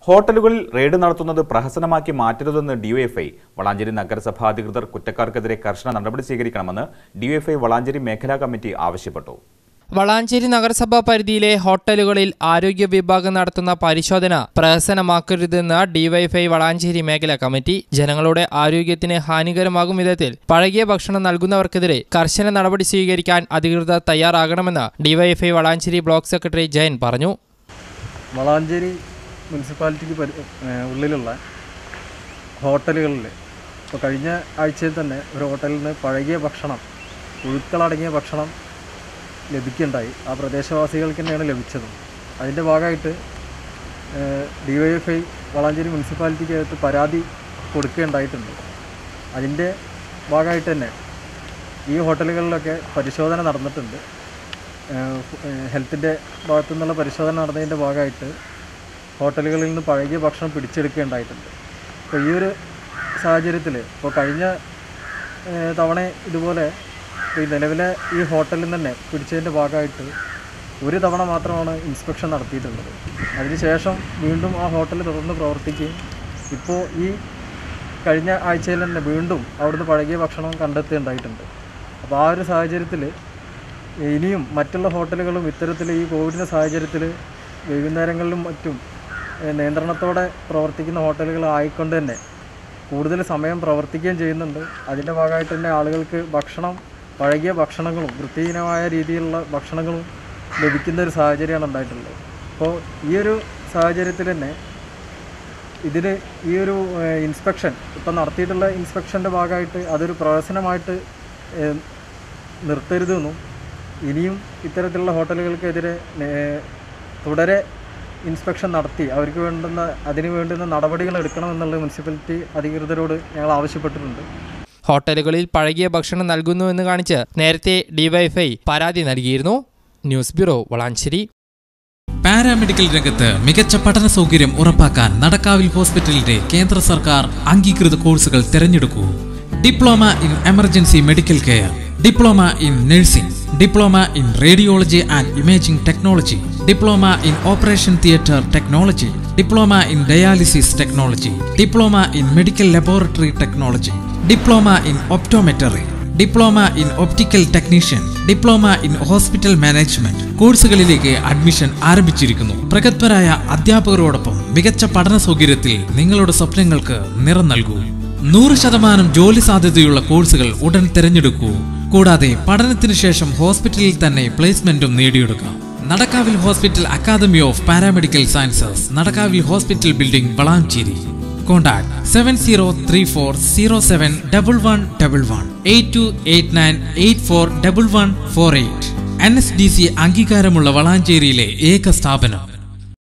ഹോട്ടലുകളിൽ റെയ്ഡ് നടത്തുന്നത് പ്രഹസനമാക്കി മാറ്റരുതെന്ന് ഡിവൈഎഫ്ഐ വളാഞ്ചേരി നഗരസഭാ അധികൃതർ കുറ്റക്കാർക്കെതിരെ കർശന നടപടി സ്വീകരിക്കണമെന്ന് ഡിവൈഎഫ്ഐ വളാഞ്ചേരി മേഖലാ കമ്മിറ്റി ആവശ്യപ്പെട്ടു വളാഞ്ചേരി നഗരസഭാ പരിധിയിലെ ഹോട്ടലുകളിൽ ആരോഗ്യ വിഭാഗം നടത്തുന്ന പരിശോധന പ്രഹസനമാക്കരുതെന്ന് ഡിവൈഫൈ വളാഞ്ചേരി മേഖലാ കമ്മിറ്റി ജനങ്ങളുടെ ആരോഗ്യത്തിന് ഹാനികരമാകും വിധത്തിൽ പഴകിയ ഭക്ഷണം നൽകുന്നവർക്കെതിരെ കർശന നടപടി സ്വീകരിക്കാൻ അധികൃതർ തയ്യാറാകണമെന്ന് DYFI Valanchery block secretary Jayan പറഞ്ഞു വളാഞ്ചേരി മുനിസിപ്പാലിറ്റിക്ക് പരി ഏഹ് ഉള്ളിലുള്ള ഹോട്ടലുകളിൽ ഇപ്പോൾ കഴിഞ്ഞ ആഴ്ചയിൽ തന്നെ ഒരു ഹോട്ടലിൽ നിന്ന് പഴകിയ ഭക്ഷണം പുഴുക്കളടങ്ങിയ ഭക്ഷണം ലഭിക്കുകയുണ്ടായി ആ പ്രദേശവാസികൾക്ക് തന്നെയാണ് ലഭിച്ചത് അതിൻ്റെ ഭാഗമായിട്ട് D Y F I Valanchery മുനിസിപ്പാലിറ്റിക്കകത്ത് പരാതി കൊടുക്കുകയുണ്ടായിട്ടുണ്ട് അതിൻ്റെ ഭാഗമായിട്ട് തന്നെ ഈ ഹോട്ടലുകളിലൊക്കെ പരിശോധന നടന്നിട്ടുണ്ട് ഹെൽത്തിൻ്റെ ഭാഗത്തു നിന്നുള്ള പരിശോധന നടന്നതിൻ്റെ ഭാഗമായിട്ട് ഹോട്ടലുകളിൽ നിന്ന് പഴകിയ ഭക്ഷണം പിടിച്ചെടുക്കുകയുണ്ടായിട്ടുണ്ട് അപ്പോൾ ഈ ഒരു സാഹചര്യത്തിൽ ഇപ്പോൾ കഴിഞ്ഞ ഏഹ്, തവണ ഇതുപോലെ ഈ നിലവിലെ ഈ ഹോട്ടലിൽ തന്നെ പിടിച്ചതിൻ്റെ ഭാഗമായിട്ട് ഒരു തവണ മാത്രമാണ് ഇൻസ്പെക്ഷൻ നടത്തിയിട്ടുള്ളത് അതിനുശേഷം വീണ്ടും ആ ഹോട്ടൽ തുടർന്ന് പ്രവർത്തിക്കുകയും ഇപ്പോൾ ഈ കഴിഞ്ഞ ആഴ്ചയിൽ തന്നെ വീണ്ടും അവിടുന്ന് പഴകിയ ഭക്ഷണം കണ്ടെത്തുകയുണ്ടായിട്ടുണ്ട് അപ്പോൾ ആ ഒരു സാഹചര്യത്തിൽ ഇനിയും മറ്റുള്ള ഹോട്ടലുകളും ഇത്തരത്തിൽ ഈ കോവിഡിൻ്റെ സാഹചര്യത്തിൽ വൈകുന്നേരങ്ങളിലും മറ്റും ഏഹ്, നിയന്ത്രണത്തോടെ പ്രവർത്തിക്കുന്ന ഹോട്ടലുകൾ ആയിക്കൊണ്ട് തന്നെ കൂടുതൽ സമയം പ്രവർത്തിക്കുകയും ചെയ്യുന്നുണ്ട് അതിൻ്റെ ഭാഗമായിട്ട് തന്നെ ആളുകൾക്ക് ഭക്ഷണം പഴകിയ ഭക്ഷണങ്ങളും വൃത്തിഹീനമായ രീതിയിലുള്ള ഭക്ഷണങ്ങളും ലഭിക്കുന്ന ഒരു സാഹചര്യമാണ് ഉണ്ടായിട്ടുള്ളത് അപ്പോൾ ഈ ഒരു സാഹചര്യത്തിൽ തന്നെ ഇതിൽ ഈ ഒരു ഏഹ്, ഇൻസ്പെക്ഷൻ ഇപ്പം നടത്തിയിട്ടുള്ള ഇൻസ്പെക്ഷൻ്റെ ഭാഗമായിട്ട് അതൊരു പ്രവർത്തനമായിട്ട് ഏഹ്, നിർത്തരുതെന്നും ഇനിയും ഇത്തരത്തിലുള്ള ഹോട്ടലുകൾക്കെതിരെ ഏഹ്, തുടരെ ഇൻസ്പെക്ഷൻ നടത്തി അവർക്ക് വേണ്ടുന്ന അതിന് വേണ്ടുന്ന നടപടികൾ എടുക്കണമെന്നുള്ള മുനിസിപ്പാലിറ്റി അധികൃതരോട് ഞങ്ങൾ ആവശ്യപ്പെട്ടിട്ടുണ്ട് ഹോട്ടലുകളിൽ പഴകിയ ഭക്ഷണം നൽകുന്നുവെന്ന് കാണിച്ച് നേരത്തെ ഡിവൈഫൈ പരാതി നൽകിയിരുന്നു ന്യൂസ് ബ്യൂറോ വളാഞ്ചേരി പാരാമെഡിക്കൽ രംഗത്ത് മികച്ച പഠന സൗകര്യം ഉറപ്പാക്കാൻ നടക്കാവിൽ ഹോസ്പിറ്റലിന്റെ കേന്ദ്ര സർക്കാർ അംഗീകൃത കോഴ്സുകൾ തിരഞ്ഞെടുക്കൂ diploma in emergency medical care diploma in nursing diploma in radiology and imaging technology diploma in operation theatre technology diploma in dialysis technology diploma in medical laboratory technology diploma in optometry diploma in optical technician diploma in hospital management കോഴ്സുകളിലേക്ക് admission ആരംഭിച്ചിരിക്കുന്നു പ്രഗത്ഭരായ അധ്യാപകരോടൊപ്പം മികച്ച പഠന സൗകര്യത്തിൽ നിങ്ങളുടെ സ്വപ്നങ്ങൾക്ക് നിറം നൽകൂ നൂറ് ശതമാനം ജോലി സാധ്യതയുള്ള കോഴ്സുകൾ ഉടൻ തിരഞ്ഞെടുക്കൂ കൂടാതെ പഠനത്തിന് ശേഷം ഹോസ്പിറ്റലിൽ തന്നെ പ്ലേസ്മെന്റും നേടിയെടുക്കാം Nadakkavil hospital academy of paramedical sciences Nadakkavil hospital building Valanchery Contact 703407 double one double one eight two eight nine eight four double one four eight N S D C അംഗീകാരമുള്ള വളാഞ്ചേരിയിലെ ഏക സ്ഥാപനം